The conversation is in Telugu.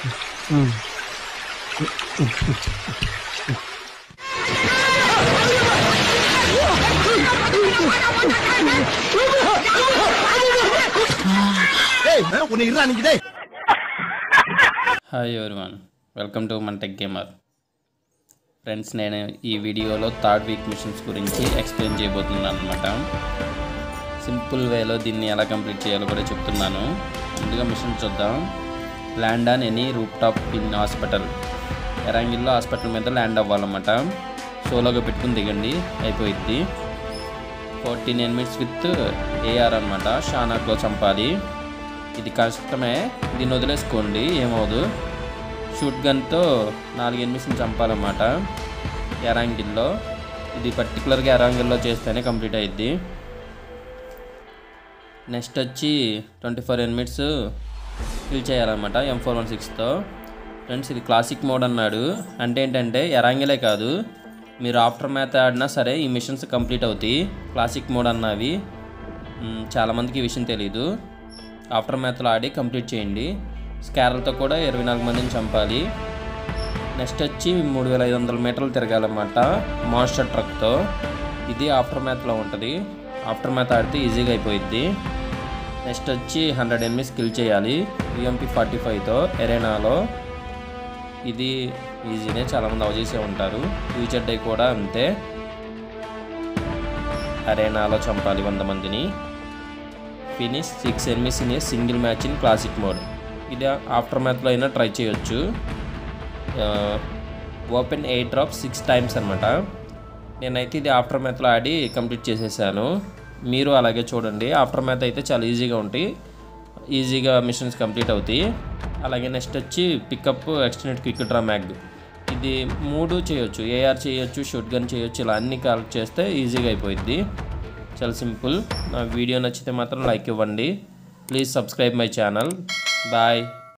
హాయ్ ఎవరివన్ వెల్కమ్ టు మన టెక్ గేమర్ ఫ్రెండ్స్ నేను ఈ వీడియోలో థర్డ్ వీక్ మిషన్స్ గురించి ఎక్స్ప్లెయిన్ చేయబోతున్నాను అనమాట సింపుల్ వేలో దీన్ని ఎలా కంప్లీట్ చేయాలో కూడా చెప్తున్నాను ముందుగా మిషన్ చూద్దాం land on any roof top in hospital ఎరాంగిల్లో హాస్పిటల్ మీద ల్యాండ్ అవ్వాలన్నమాట సోలోగా పెట్టుకుని దిగండి అయిపోయిద్ది ఫోర్టీన్ ఎనిమిట్స్ విత్ ఏఆర్ అనమాట షానాక్లో చంపాలి ఇది కష్టమే దీన్ని వదిలేసుకోండి ఏమవదు షూట్ గన్తో నాలుగు ఎనిమిస్ని చంపాలన్నమాట ఎరాంగిల్లో ఇది పర్టికులర్గా ఎరాంగిల్లో చేస్తేనే కంప్లీట్ అయ్యిద్ది నెక్స్ట్ వచ్చి ట్వంటీ ఫోర్ ఎనిమిట్స్ కిల్ చేయాలన్నమాట ఎం ఫోర్ వన్ సిక్స్తో ఫ్రెండ్స్ ఇది క్లాసిక్ మోడ్ అన్నాడు అంటే ఏంటంటే ఎరాంగిలే కాదు మీరు ఆఫ్టర్ మ్యాథ్ ఆడినా సరే ఈ మిషన్స్ కంప్లీట్ అవుతాయి క్లాసిక్ మోడ్ అన్నవి మ్, చాలామందికి ఈ విషయం తెలియదు ఆఫ్టర్ మ్యాథ్లో ఆడి కంప్లీట్ చేయండి స్కారల్తో కూడా ఇరవై నాలుగు మందిని చంపాలి నెక్స్ట్ వచ్చి మూడు వేల ఐదు వందల మీటర్లు తిరగాలన్నమాట మాన్స్టర్ ట్రక్తో ఇది ఆఫ్టర్ మ్యాథ్లో ఉంటుంది ఆఫ్టర్ మ్యాథ్ ఆడితే ఈజీగా అయిపోయిద్ది నెక్స్ట్ వచ్చి హండ్రెడ్ ఎనిమిది స్కిల్ చేయాలి యూఎంపీ ఫార్టీ ఫైవ్తో ఎరేనాలో ఇది ఈజీనే చాలామంది అవజేసే ఉంటారు ఫ్యూచర్ డే కూడా అంతే అరేనాలో చంపాలి వంద మందిని finish six enemies in a single match in classic mode ఇది ఆఫ్టర్ మ్యాథ్లో అయినా ట్రై చేయొచ్చు open air drop six times అనమాట నేనైతే ఇది ఆఫ్టర్ మ్యాథ్లో ఆడి కంప్లీట్ చేసేసాను మీరు అలాగే చూడండి ఆఫ్టర్ మ్యాథ్ అయితే చాలా ఈజీగా ఉంటాయి ఈజీగా మిషన్స్ కంప్లీట్ అవుతాయి అలాగే నెక్స్ట్ వచ్చి pickup extended quick draw mag ఇది మూడు చేయొచ్చు ఏఆర్ చేయొచ్చు షూట్ గన్ చేయొచ్చు ఇలా అన్ని కలెక్ట్ చేస్తే ఈజీగా అయిపోయింది చాలా సింపుల్ నా వీడియో నచ్చితే మాత్రం లైక్ ఇవ్వండి please subscribe my channel bye